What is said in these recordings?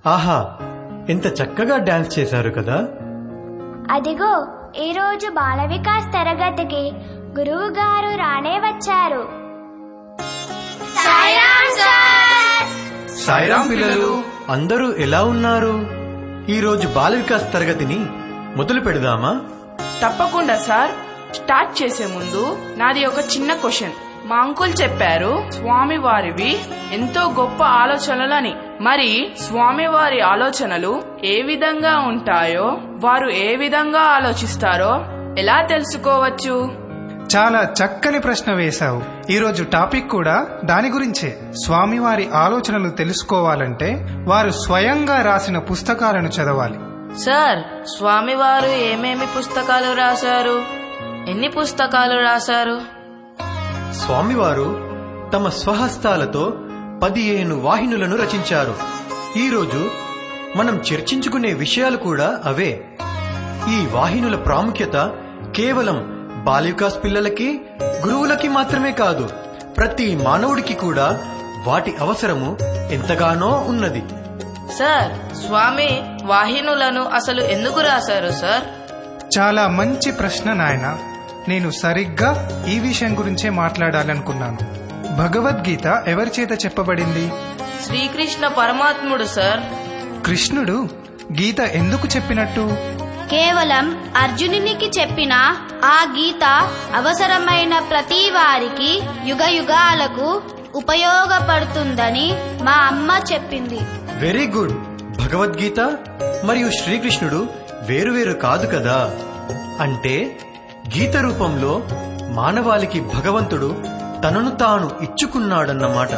ఆహా ఎంత చక్కగా డాన్స్ చేశారు కదా అదిగో ఈరోజు బాల వికాస్ తరగతికి గురువు గారు రానే వచ్చారు సాయిరాం పిల్లలు అందరూ ఎలా ఉన్నారు ఈ రోజు బాల వికాస్ తరగతిని మొదలు పెడదామా తప్పకుండా సార్ స్టార్ట్ చేసే ముందు నాది ఒక చిన్న క్వశ్చన్ మా అంకుల్ చెప్పారు స్వామి వారివి ఎంతో గొప్ప ఆలోచనలని మరి స్వామి వారి ఆలోచనలు ఏ విధంగా ఉంటాయో వారు ఏ విధంగా ఆలోచిస్తారో ఎలా తెలుసుకోవచ్చు చాలా చక్కని ప్రశ్న వేశావు ఈరోజు టాపిక్ కూడా దాని గురించే స్వామివారి ఆలోచనలు తెలుసుకోవాలంటే వారు స్వయంగా రాసిన పుస్తకాలను చదవాలి సార్ స్వామివారు ఏమేమి పుస్తకాలు రాశారు ఎన్ని పుస్తకాలు రాశారు స్వామివారు తమ స్వహస్తాలతో పదిహేను వాహినులను రచించారు ఈరోజు మనం చర్చించుకునే విషయాలు కూడా అవే ఈ వాహినుల ప్రాముఖ్యత కేవలం బాలికాస్ పిల్లలకి గురువులకి మాత్రమే కాదు ప్రతి మానవుడికి కూడా వాటి అవసరము ఎంతగానో ఉన్నది సార్ స్వామి వాహినులను అసలు ఎందుకు రాశారు సార్ చాలా మంచి ప్రశ్న నాయన నేను సరిగ్గా ఈ విషయం గురించే మాట్లాడాలనుకున్నాను భగవద్గీత ఎవరి చేత చెప్పబడింది శ్రీకృష్ణ పరమాత్ముడు సార్ కృష్ణుడు గీత ఎందుకు చెప్పినట్టు కేవలం అర్జునునికి చెప్పిన ఆ గీత అవసరమైన ప్రతి వారికి యుగ యుగాలకు ఉపయోగపడుతుందని మా అమ్మ చెప్పింది వెరీ గుడ్ భగవద్గీత మరియు శ్రీకృష్ణుడు వేరువేరు కాదు కదా అంటే గీత రూపంలో మానవాళికి భగవంతుడు తనను తాను ఇచ్చుకున్నాడన్నమాట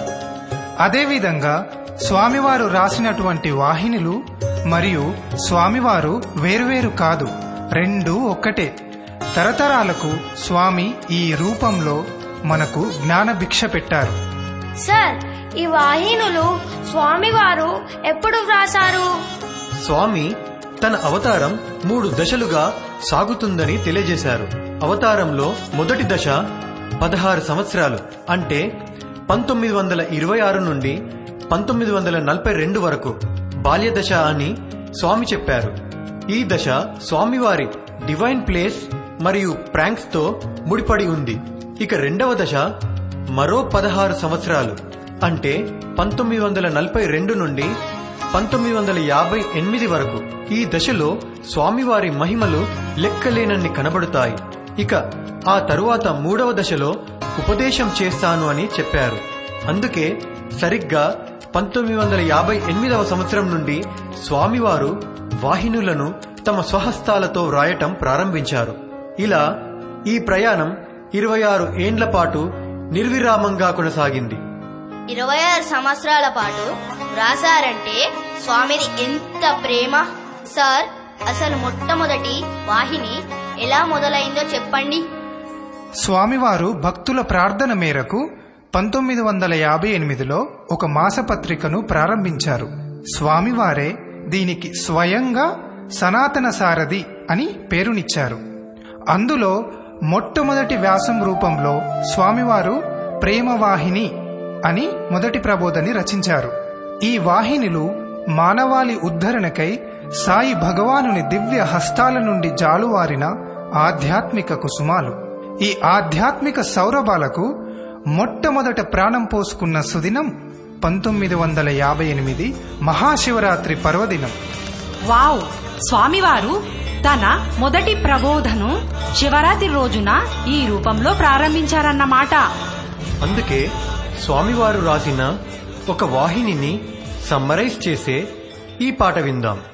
అదేవిధంగా స్వామివారు రాసినటువంటి వాహినులు మరియు స్వామివారు వేరువేరు కాదు రెండు ఒక్కటే తరతరాలకు స్వామి ఈ రూపంలో మనకు జ్ఞాన భిక్ష పెట్టారు సార్ ఈ వాహినులు స్వామివారు ఎప్పుడు వ్రాసారు స్వామి తన అవతారం మూడు దశలుగా సాగుతుందని తెలియజేశారు అవతారంలో మొదటి దశ పదహారు సంవత్సరాలు అంటే పంతొమ్మిది వందల ఇరవై ఆరు నుండి పంతొమ్మిది వందల నలభై రెండు వరకు బాల్య దశ అని స్వామి చెప్పారు ఈ దశ స్వామివారి డివైన్ ప్లేస్ మరియు ప్రాంక్స్ తో ముడిపడి ఉంది ఇక రెండవ దశ మరో పదహారు సంవత్సరాలు అంటే పంతొమ్మిది వందల నలభై రెండు నుండి పంతొమ్మిది వందల యాభై ఎనిమిది వరకు ఈ దశలో స్వామివారి మహిమలు లెక్కలేనన్ని కనబడుతాయి ఇక ఆ తరువాత మూడవ దశలో ఉపదేశం చేస్తాను అని చెప్పారు అందుకే సరిగ్గా పంతొమ్మిది వందల యాభై ఎనిమిదవ సంవత్సరం నుండి స్వామివారు వాహినులను తమ స్వహస్తాలతో వ్రాయటం ప్రారంభించారు ఇలా ఈ ప్రయాణం ఇరవై ఆరు ఏండ్ల పాటు నిర్విరామంగా కొనసాగింది ఇరవై ఆరు సంవత్సరాల పాటు వ్రాసారంటే స్వామిది ఎంత ప్రేమ సార్ అసలు మొట్టమొదటి వాహిని ఎలా మొదలైందో చెప్పండి స్వామివారు భక్తుల ప్రార్థన మేరకు పంతొమ్మిది వందల యాభై ఎనిమిదిలో ఒక మాసపత్రికను ప్రారంభించారు స్వామివారే దీనికి స్వయంగా సనాతన సారథి అని పేరునిచ్చారు అందులో మొట్టమొదటి వ్యాసం రూపంలో స్వామివారు ప్రేమవాహిని అని మొదటి ప్రబోధని రచించారు ఈ వాహినిలు మానవాళి ఉద్ధరణకై సాయి భగవానుని దివ్య హస్తాల నుండి జాలువారిన ఆధ్యాత్మిక కుసుమాలు ఈ ఆధ్యాత్మిక సౌరభాలకు మొట్టమొదట ప్రాణం పోసుకున్న సుదినం పంతొమ్మిది వందల యాభై ఎనిమిది మహాశివరాత్రి పర్వదినం వావ్ స్వామివారు తన మొదటి ప్రబోధను శివరాత్రి రోజున ఈ రూపంలో ప్రారంభించారన్నమాట అందుకే స్వామివారు రాసిన ఒక వాహినిని సమ్మరైజ్ చేసే ఈ పాట విందాం